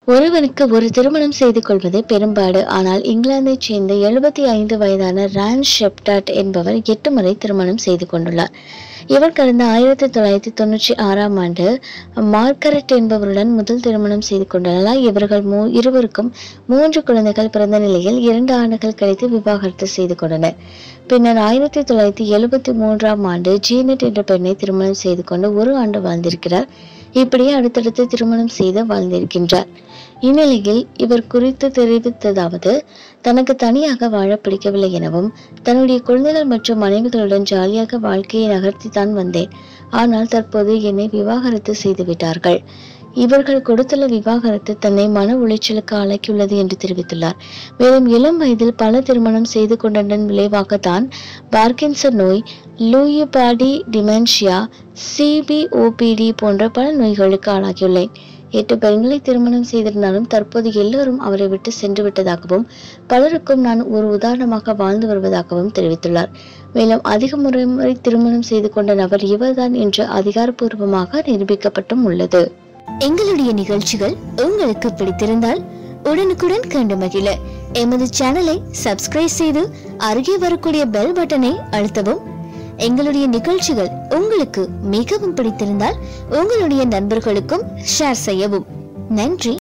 ஒருவனுக்கு ஒரு திருமணம் செய்து கொள்வது பெரும்பாடு ஆனால் இங்கிலாந்தைச் சேர்ந்த எழுபத்தி ஐந்து வயதான ரான் ஷெப்டாட் என்பவர் எட்டு முறை திருமணம் செய்து கொண்டுள்ளார் இவர் கடந்த ஆயிரத்தி தொள்ளாயிரத்தி தொண்ணூற்றி ஆறாம் ஆண்டு மார்கரெட் என்பவருடன் முதல் திருமணம் செய்து கொண்டுள்ளார் இவர்கள் மூ இருவருக்கும் மூன்று குழந்தைகள் பிறந்த நிலையில் இரண்டு ஆண்டுகள் கழித்து விவாகரத்து செய்து கொண்டனர் பின்னர் ஆயிரத்தி தொள்ளாயிரத்தி எழுபத்தி மூன்றாம் ஆண்டு ஜீனட் என்ற பெண்ணை திருமணம் செய்து கொண்டு ஒரு ஆண்டு வாழ்ந்திருக்கிறார் இப்படியே அடுத்தடுத்து திருமணம் செய்து வாழ்ந்திருக்கின்றார் இந்நிலையில் இவர் குறித்து தெரிவித்ததாவது தனக்கு தனியாக வாழ பிடிக்கவில்லை எனவும் தன்னுடைய குழந்தைகள் மற்றும் மனைவிகளுடன் ஜாலியாக வாழ்க்கையை நகர்த்தி தான் வந்தேன் ஆனால் தற்போது என்னை விவாகரத்து செய்து விட்டார்கள் இவர்கள் கொடுத்துள்ள விவாகரத்து தன்னை மன உளைச்சலுக்கு ஆளாக்கியுள்ளது என்று தெரிவித்துள்ளார் மேலும் இளம் வயதில் பல திருமணம் செய்து கொண்டதன் விளைவாகத்தான் பார்க்கின்சன் நோய் லூயி பாடி டிமென்ஷியா சிபிஓபிடி போன்ற பல நோய்களுக்கு ஆளாகியுள்ளேன் எட்டு பெண்களை திருமணம் செய்திருந்தாலும் தற்போது எல்லோரும் அவரை விட்டு சென்று விட்டதாகவும் பலருக்கும் நான் ஒரு உதாரணமாக வாழ்ந்து வருவதாகவும் தெரிவித்துள்ளார் மேலும் அதிக முறை முறை திருமணம் செய்து கொண்ட நபர் இவர்தான் என்று அதிகாரப்பூர்வமாக நிரூபிக்கப்பட்டும் உள்ளது எங்களுடைய நிகழ்ச்சிகள் உங்களுக்கு பிடித்திருந்தால் உடனுக்குடன் கண்டு மகிழ எமது சேனலை சப்ஸ்கிரைப் செய்து அருகே வரக்கூடிய பெல் பட்டனை அழுத்தவும் எங்களுடைய நிகழ்ச்சிகள் உங்களுக்கு மிகவும் பிடித்திருந்தால் உங்களுடைய நண்பர்களுக்கும் ஷேர் செய்யவும் நன்றி